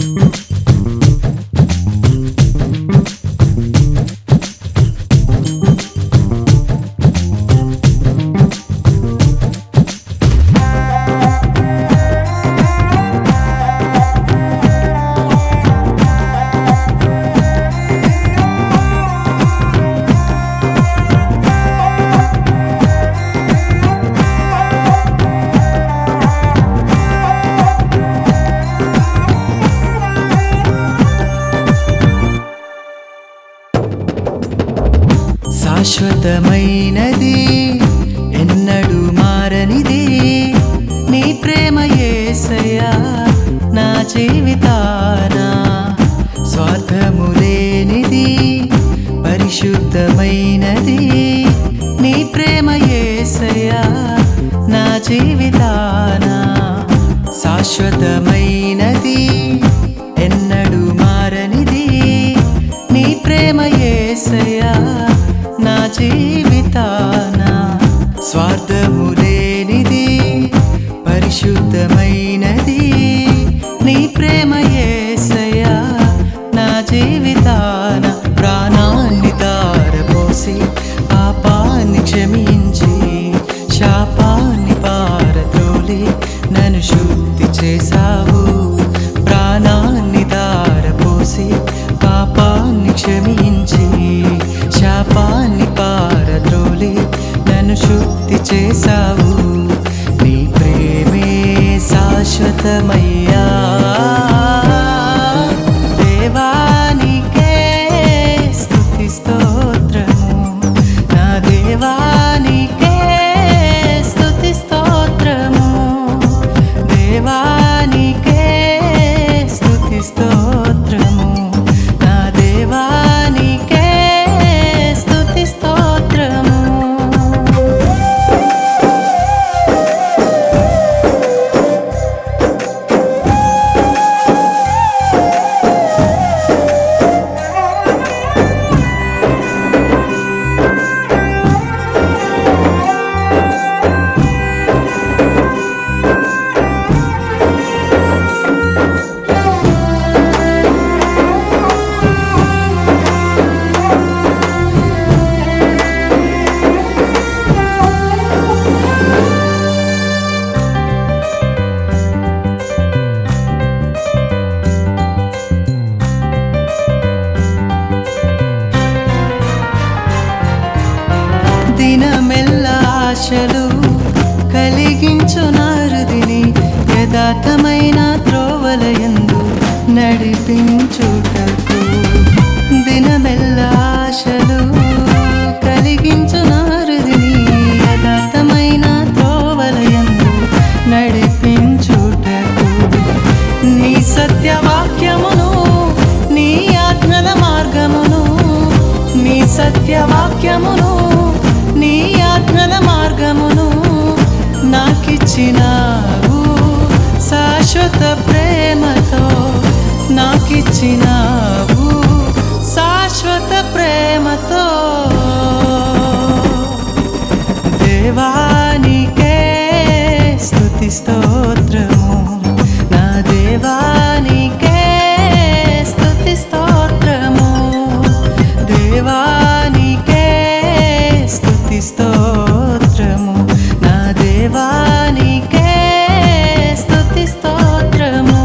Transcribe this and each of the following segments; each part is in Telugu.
శాశ్వతమైనది ఎన్నడూ మారనిది నీ ప్రేమ యేసయ్యా నా జీవితాన స్వార్థము లేనిది పరిశుద్ధమైనది నీ ప్రేమ యేసయ్యా నా జీవితాన శాశ్వతమైనది ఎన్నడూ మారనిది నీ ప్రేమ యేసయ్యా నా జీవితాన స్వార్థము లేనిది పరిశుద్ధమైనది నీ ప్రేమ యేసయ్యా నా జీవితాన ప్రాణాన్ని దారపోసి పాపాన్ని క్షమించి శాపాన్ని పారద్రోలి నన్ను శుద్ధి చేశావు ప్రాణాన్ని దారపోసి పాపాన్ని క్షమించి శాపాన్ని పారద్రోలి నన్ను శుద్ధి చేశావు నీ ప్రేమే శాశ్వతమయ్యా దేవానికే స్తుతి స్తోత్రము నా దేవానికే స్తుతి స్తోత్రము దేవానికే స్తుతి స్తోత్రము నా దేవానికే స్తుతి స్తోత్రము దినమెల్ల ఆశలు కలిగించు నారుదిని యథార్థమైన త్రోవలయందు నడిపించుటకు దినమెల్ల ఆశలు కలిగించు నారుదిని యథార్థమైన త్రోవలయందు నడిపించుటకు నీ సత్యవాక్యమును నీ ఆజ్ఞల మార్గమును నీ సత్యవాక్యమును నీ ఆజ్ఞల మార్గమును నాకిచ్చినావు శాశ్వత ప్రేమతో నాకిచ్చినావు శాశ్వత ప్రేమతో దేవానికే స్తుతి స్తోత్రము నా దేవానికే స్తుతి స్తోత్రము దేవానికే స్తుతి స్తోత్రము నా దేవానికే స్తుతి స్తోత్రము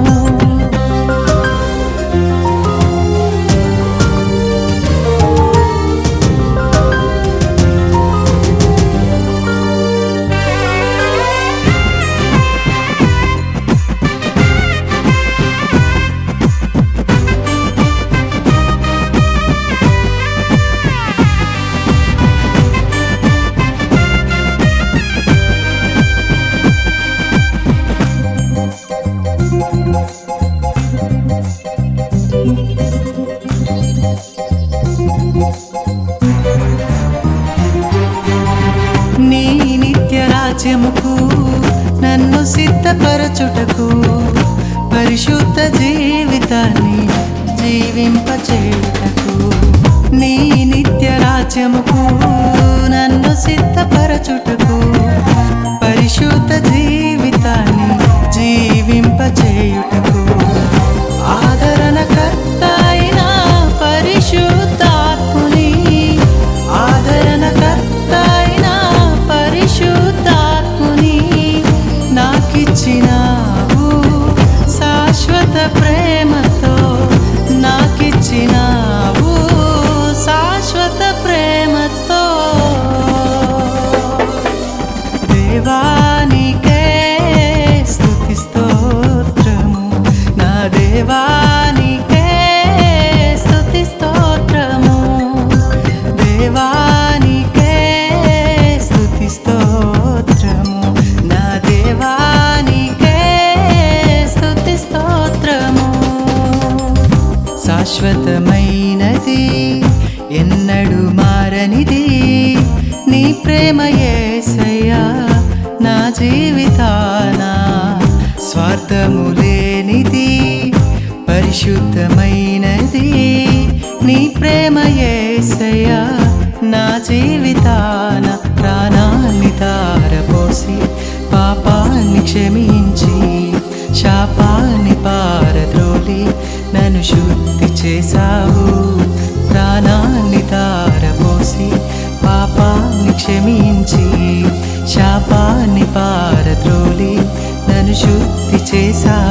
నీ నిత్య రాజ్యముకు నన్ను సిద్ధపరచుటకు పరిశుద్ధ జీవితాన్ని జీవింపచేయుటకు నీ నిత్య రాజ్యముకు నన్ను సిద్ధపరచుటకు పరిశుద్ధ జీవితాన్ని జీవింపచేయుటకు నాకిచ్చినావు శాశ్వత ప్రేమతో నాకిచ్చినావు శాశ్వత ప్రేమతో దేవానికే స్తుతి స్తోత్రము నా దేవానికే స్తుతి స్తోత్రము దేవానికే స్తుతి స్తోత్రము నా దేవానికే స్తుతి స్తోత్రము శాశ్వతమైనది ఎన్నడు మారనిది నీ ప్రేమ యేసయ్యా నా జీవితాన స్వార్థము లేనిది పరిశుద్ధమైనది నీ ప్రేమ యేసయ్యా నా జీవితాన ప్రాణాన్ని తారపోసి పాపాన్ని క్షమించి శాపాన్ని పారద్రోలి నన్ను శుద్ధి చేశావు ప్రాణాన్ని తారపోసి పాపాన్ని క్షమించి శాపాన్ని పారద్రోలి నన్ను శుద్ధి చేశావు